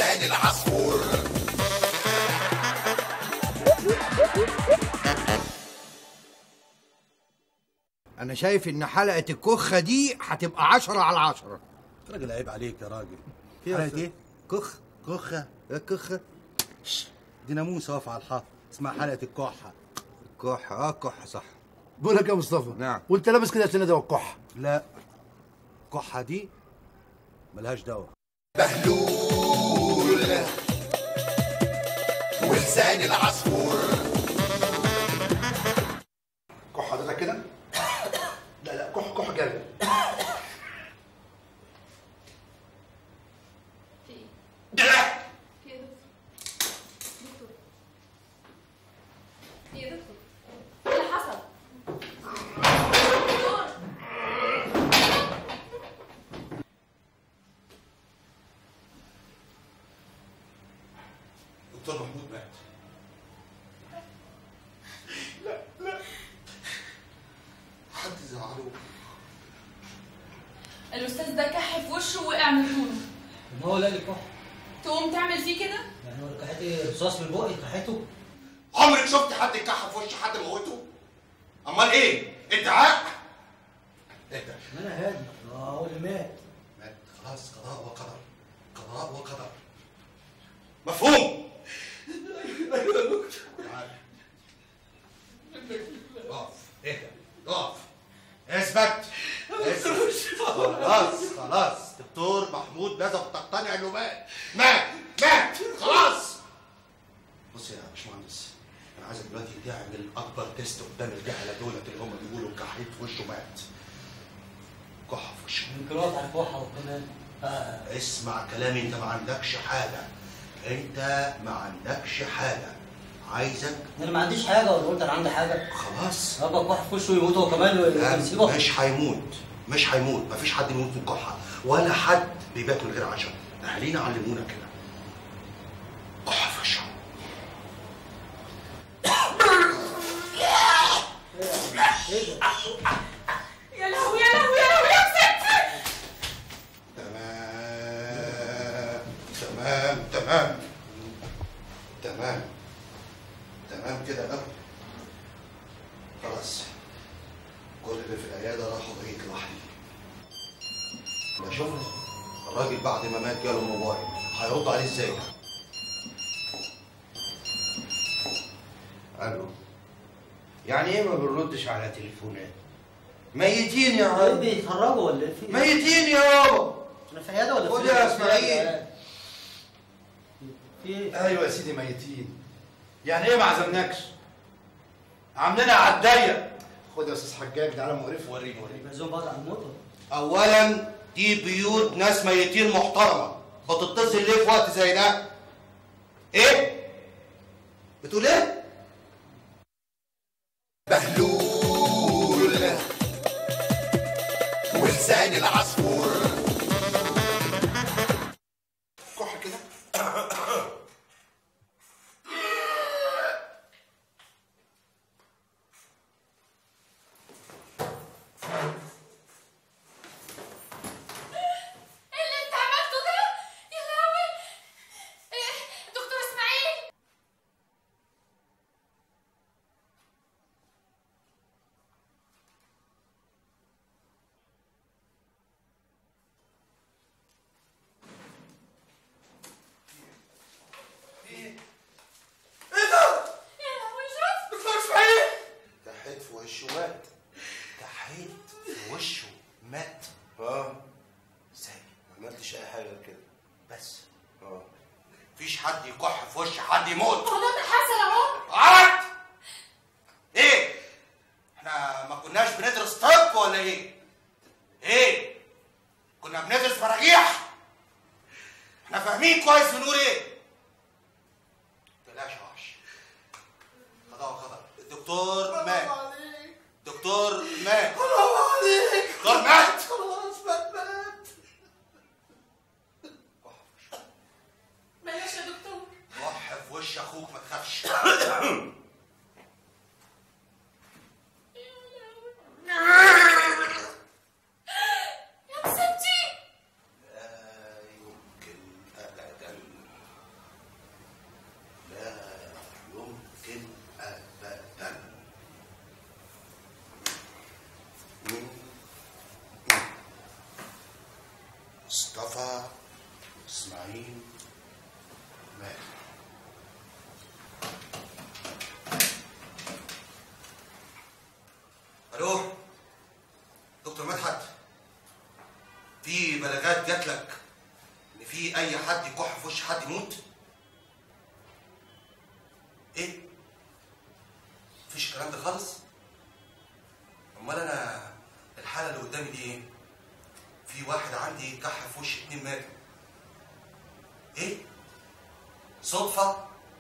ولسان العصفور انا شايف ان حلقه الكخه دي هتبقى عشرة على عشرة راجل عيب عليك يا راجل في حلقة حلقه ايه كخ كخة ايه الكخه دي ناموسة واقفة على الحط اسمها حلقة الكحة كحه اه كحه صح بقول لك يا مصطفى نعم. وانت لابس كده عشان ده الكحه لا الكحة دي ملهاش دواء بهلول ولسان العصفور كح حضرتك كده لا لا كح كح جامد في ايه يا دكتور؟ دكتور في ايه يا دكتور؟ ايه اللي حصل؟ دكتور دكتور محمود مات حد زعله الاستاذ ده كح في وشه ووقع من طوله ما هو لا لي كح تقوم تعمل فيه كده؟ يعني هو كحتي رصاص من بقي كحته عمرك شفت حد يكح في وش حد موته امال ايه ادعاء اهدى ما انا هادي اه هو اللي مات مات خلاص قضاء وقدر قضاء وقدر مفهوم تعال. اقف اهدى اقف اثبت اثبت خلاص خلاص دكتور محمود لازم تقتنع انه مات مات مات خلاص بص يا باشمهندس انا عايزك دلوقتي تعمل اكبر تيست قدام الجهله دولت اللي هم بيقولوا كحيت في وشه مات كح في وشه يمكن واقف على كحه وكمان آه. اسمع كلامي انت ما عندكش حاجه انت ما عندكش حاجه عايزك انا ما عنديش حاجه ولا قلت انا عندي حاجه خلاص ابقى كح في وشه ويموت هو كمان لا، ويسيبه مش هيموت مش هيموت مفيش حد بيموت من الكحه ولا حد بيبات من غير عشاء اهالينا علمونا كده كحه في وشه يا لهوي يا لهوي يا لهوي يا ستي تمام تمام تمام تمام تمام كده قوي خلاص كل اللي في العياده راحوا بقيت لوحدي لا شوف الراجل بعد ما مات جاله موبايل هيرد عليه ازاي الو يعني ايه ما بنردش على تليفونات ميتين يا ايه عم بيتهرجوا ولا ايه في إيه؟ ميتين يابا انا في عياده ولا خد في يا إيه؟ إسماعيل. في ايه؟ ايوه يا سيدي ميتين يعني ايه ما عزمناكش عاملينها على الضيق خد يا استاذ حجاج ده علم مقرف وريني وريني بيعزموا بعض على الموت ولا اولا دي بيوت ناس ميتين محترمه بتتصل ليه في وقت زي ده ايه بتقول ايه بهلول ولسان العصفور كح كده ايه اللي انت عملته ده؟ يا لهوي إيه، دكتور اسماعيل يا لهوي شوف دكتور اسماعيل كحيت في وشه مات كحيت في وشه مات اه ازاي ما عملتش اي حاجه غير كده بس اه مفيش حد يكح في وش حد يموت هو ده اللي حصل اهو قعدت ايه احنا ما كناش بندرس طب ولا ايه ايه كنا بندرس مراجيح احنا فاهمين كويس بنقول ايه بلاش يا وحش قضاء وقدر الدكتور مات دكتور مات حرام عليك دكتور مات خلاص مات مات بلاش يا دكتور وح في وش اخوك ما تخافش يا ستي لا يمكن ابدا مات الو دكتور مدحت في بلاغات جات لك ان في اي حد يكح في وش حد يموت ايه مفيش الكلام ده خالص امال انا الحاله اللي قدامي دي ايه في واحد عندي كح في وش اتنين ماتوا ايه صدفه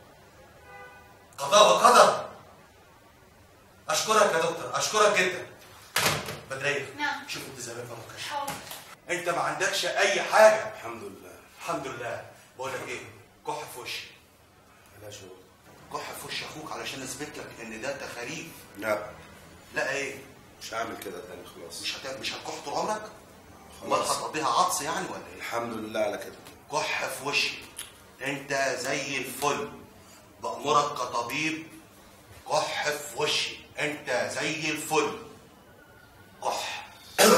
قضاء وقدر اشكرك يا دكتور اشكرك جدا بدريه نعم. شوف انت زمان فمك حاضر انت ما عندكش اي حاجه الحمد لله الحمد لله بقول لك ايه كح في وشي لا شغل كح في وش اخوك علشان اثبت لك ان ده تخاريف لا لا ايه مش هعمل كده تاني خلاص مش هت... مش هتكح طول عمرك امال خلاص هتقضيها عطس يعني ولا ايه الحمد لله على كده كح في وشي انت زي الفل بأمرك كطبيب كح في وشي انت زي الفل كح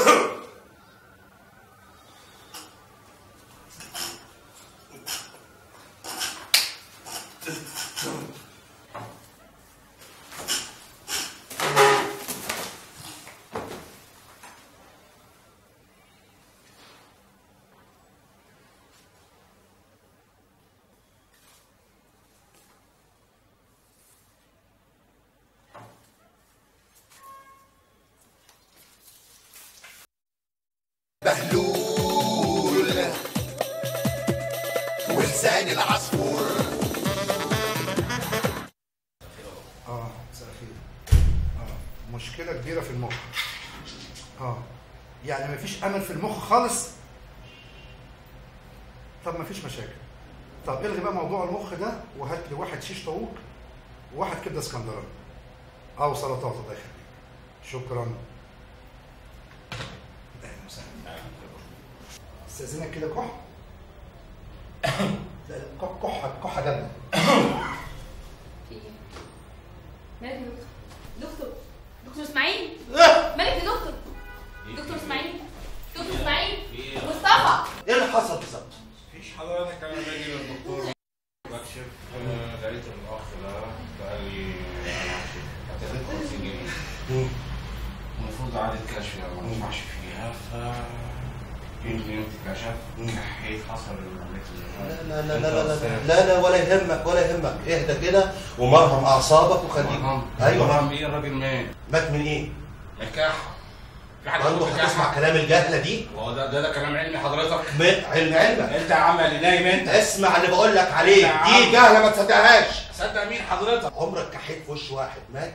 بهلول ولسان العصفور اه مساء الخير اه مشكله كبيره في المخ اه يعني مفيش امل في المخ خالص طب مفيش مشاكل طب الغي بقى موضوع المخ ده وهات لي واحد شيش طاووق وواحد كبده اسكندراني او سلطات الله يخليك شكرا اهلا وسهلا استاذنك كده كح لا لا كح كحه كحه جامده في ايه؟ مالك يا دكتور؟ دكتور دكتور اسماعيل مالك يا دكتور؟ دكتور اسماعيل دكتور اسماعيل مصطفى ايه اللي حصل بالظبط مفيش حضرتك انا باجي للدكتور بكشف آه، لقيت الاخ ده قال لي هتاخد 50 جنيه المفروض عادة كشف ما ينفعش فيها ف يمكن اتكشف كحيت حصل العملية لا لا لا لا لا لا لا ولا يهمك ولا يهمك اهدى كده ومرهم اعصابك وخليك ايوه ايوه ايه الراجل مات مات من ايه؟ مكاحة في حد برضه اسمه هتسمع مكاحة كلام الجهله دي هو ده ده ده كلام علمي حضرتك من علم علمك انت يا عم اللي نايم انت اسمع اللي بقول لك عليه يا عم. دي جهله ما تصدقهاش صدق مين حضرتك عمرك كحيت في وش واحد مات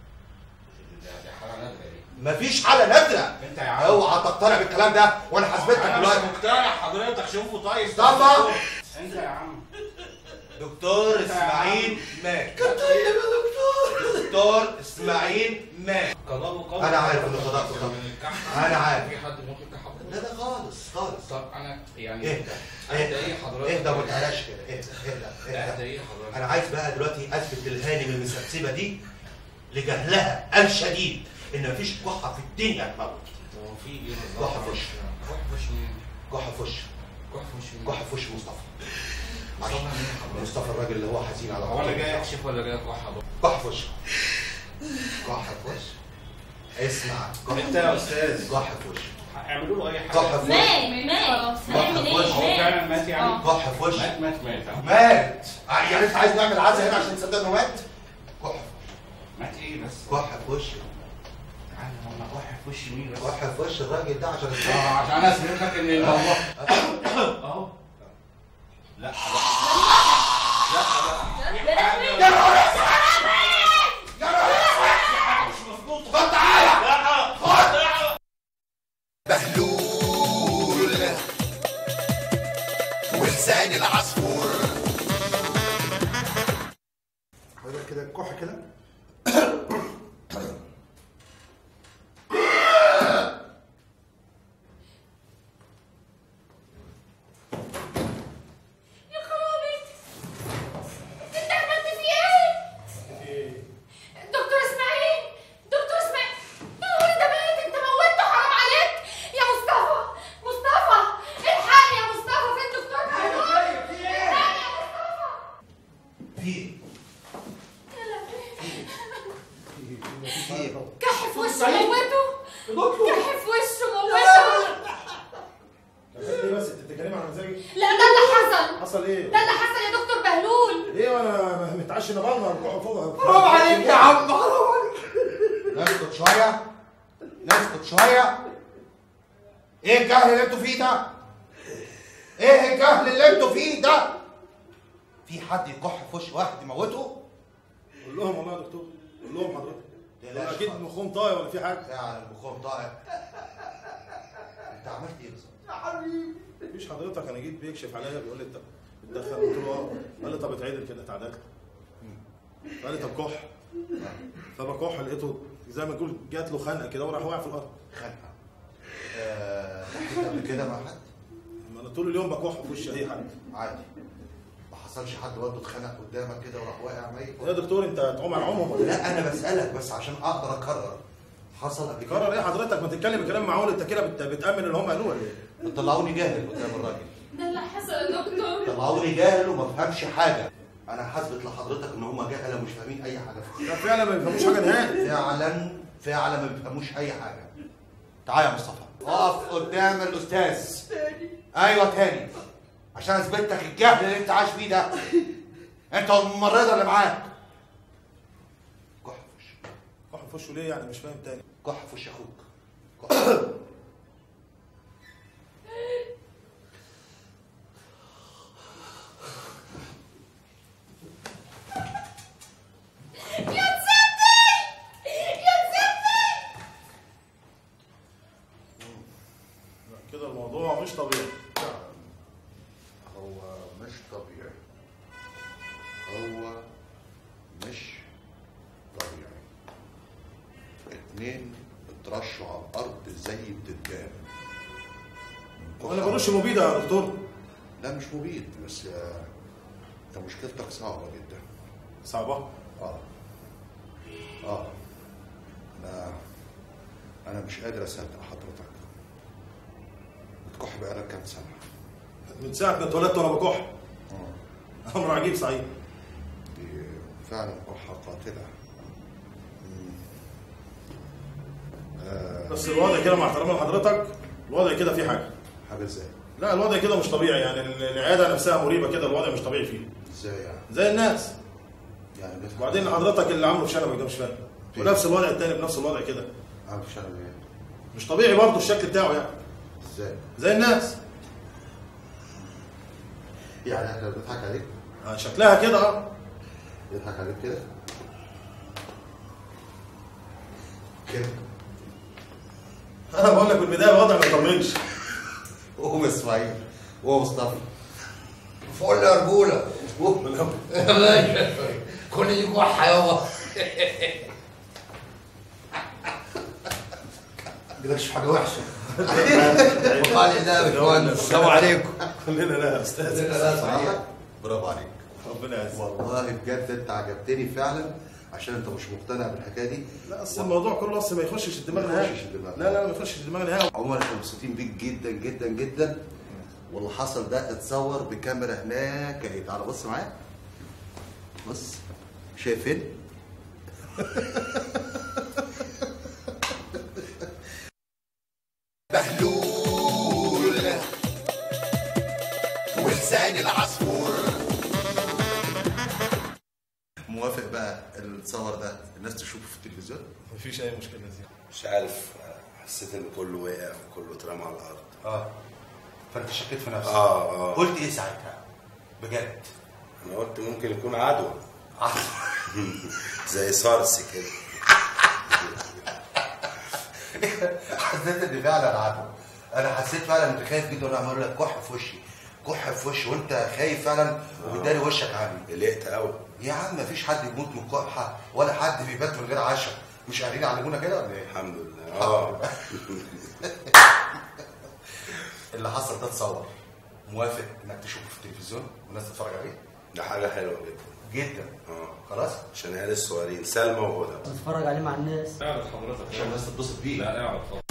ده دي حالة نادرة دي مفيش حاله نادره انت يا عم اوعى تقتنع بالكلام ده وانا حاسبتك انا مش دلوقتي مقتنع حضرتك شوفه طيب مصطفى. انت يا عم دكتور اسماعيل مات طيب يا دكتور دكتور اسماعيل مات قضاء وقدر أنا عارف إنه قضاء وقدر. من الكحة. أنا عارف. في حد ممكن كحة لا لا خالص خالص طب انا يعني اهدى اهدى ايه حضرتك اهدى وما تعلاش كده اهدى اهدى اهدى اهدى ايه حضرتك انا عايز بقى دلوقتي اثبت للهانم المسبسبه دي لجهلها الشديد ان مفيش كحه في الدنيا تموت هو في ايه بالظبط؟ كحة في وش. كحة في وش مين؟ كحه في وش كحة في وش مين؟ كحه في وش مصطفى مصطفى مين حضرتك؟ مصطفى الراجل اللي هو حزين على هو انا بعضه. جاي اكشف ولا جاي كحة بقى؟ كحه في وش كحه في وش اسمع انت يا استاذ كحه في وش اعملوا له اي حاجه كحه في وش مات مات هنعمل ايه؟ هو فعلا مات يعني؟ آه. كحه في وش مات مات مات آه. مات يعني انت عايز نعمل عزا هنا عشان تصدق انه مات كحه مات ايه بس؟ كحه في وش يعني هو كحة في وش مين بس؟ كحه في وش الراجل ده عشان اه عشان اثبت لك ان الموضوع اهو لا لا لا لا في يا حاجه مش مظبوطه بهلول ولسان العصفور حضرتك كده كح كده يا خرابي انت عملت فيه ايه؟ دكتور اسماعيل دكتور اسماعيل يا نهار ده مات انت موتته حرام عليك يا مصطفى مصطفى الحقني يا مصطفى فين دكتور محمود في ايه؟ كح في وشه موته كح في وشه موته ايه بس انت بتتكلمي عن مزاجي؟ لا ده اللي حصل حصل ايه؟ ده اللي حصل يا دكتور بهلول ايه وانا متعشي نبضنا فوق برافو عليك يا عم برافو عليك نسكت شوية نسكت شوية ايه الجهل اللي انتوا فيه ده؟ ايه الجهل اللي انتوا فيه ده؟ في حد يكح في وش واحد يموته؟ قول لهم والله يا دكتور قول لهم حضرتك تقلقش اكيد خالص. مخهم طاير ولا في حاجه فعلا مخهم طائر انت عملت ايه بالظبط؟ مفيش حضرتك انا جيت بيكشف عليا بيقول لي انت بتدخل قلت له اه قال لي طب اتعدل كده اتعدلت قال لي طب كح فبكح لقيته زي ما تقول جات له خنقه كده وراح واقع في الارض خانقة آه، حكيت قبل كده مع حد؟ ما انا طول اليوم بكح في وش اي حد عادي ما حصلش حد برضه اتخانق قدامك كده وراح واقع ميت يا دكتور انت هتعوم على عمهم ولا لا انا بسالك بس عشان اقدر اكرر حصل قبل كده قرر ايه حضرتك ما تتكلم كلام معقول انت كده بت- بتامن اللي هم قالوه ولا ايه؟ طلعوني جاهل قدام الراجل ده اللي حصل يا دكتور طلعوني جاهل وما بفهمش حاجه انا حاسبت لحضرتك ان هم جهله مش فاهمين اي حاجه في ده فعلا ما بيفهموش حاجه نهائي فعلا فعلا ما بيفهموش اي حاجه تعال يا مصطفى اقف قدام الاستاذ ايوه تاني عشان اثبت لك الجهل اللي انت عايش فيه ده انت والممرضه اللي معاك كح في وشك كح في وشه ليه يعني مش فاهم تاني كح في وش اخوك كح. يا تسبتي يا تسبتي كده الموضوع مش طبيعي هو مش طبيعي هو مش طبيعي اتنين اترشوا على الارض زي الدبان وانا برش مبيد يا دكتور لا مش مبيد بس آه، انت مشكلتك صعبه جدا صعبه اه اه انا انا مش قادر اصدق حضرتك بتكح بقالك كام سنه من ساعه ما اتولدت وانا بكح اه امر عجيب صحيح دي فعلا كحه قاتله مم. آه، بس الوضع كده مع احترامي لحضرتك الوضع كده فيه حاجه حاجه ازاي لا الوضع كده مش طبيعي يعني العياده نفسها مريبه كده الوضع مش طبيعي فيه ازاي يعني زي الناس يعني بتفهم وبعدين حضرتك اللي عامله في شنبك ده مش فاهم ونفس الوضع التاني بنفس الوضع كده عارف شنب ايه مش طبيعي برضه الشكل بتاعه يعني ازاي زي الناس يعني احنا بنضحك عليك آه، شكلها كده اه بنضحك عليك كده كده انا بقول لك من البدايه الوضع ما يطمنش وهو اسماعيل وهو مصطفى فقول لي يا رجوله كل دي كحه يابا جالكش في حاجه وحشه وقال الله يا باشمهندس السلام عليكم كلنا لا يا استاذ لا صحيح برافو عليك ربنا يعزك والله بجد انت عجبتني فعلا عشان انت مش مقتنع بالحكايه دي لا اصل الموضوع كله اصل ما يخشش الدماغ ما نهائي يخشش الدماغ. لا لا ما يخشش الدماغ نهائي عموما احنا مبسوطين بيك جدا جدا جدا واللي حصل ده اتصور بكاميرا هناك اهي تعالى بص معايا بص شايفين بهلول ولسان العصفور موافق بقى التصور ده الناس تشوفه في التلفزيون مفيش اي مشكله زي مش عارف حسيت ان كله وقع وكله اترمى على الارض اه فانت شكيت في نفسك اه اه قلت ايه ساعتها بجد انا قلت ممكن يكون عدوى زي سارس كده حسيت ان فعلا عدو انا حسيت فعلا انت خايف جدا وانا عمال اقول لك كح في وشي كح في وشي وانت خايف فعلا وبالتالي وشك عني قلقت قوي يا عم مفيش حد يموت من الكحه ولا حد بيبات من غير عشاء مش قاعدين يعلمونا كده ولا ايه؟ الحمد لله اه اللي حصل ده اتصور موافق انك تشوفه في التلفزيون والناس تتفرج عليه ده حاجه حلوه جدا جدا اه خلاص عشان عيال الصغيرين سلمى وهدى نتفرج عليه مع الناس اعرض حضرتك عشان الناس تتبسط بيه لا اعرض خلاص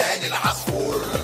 لسان العصفور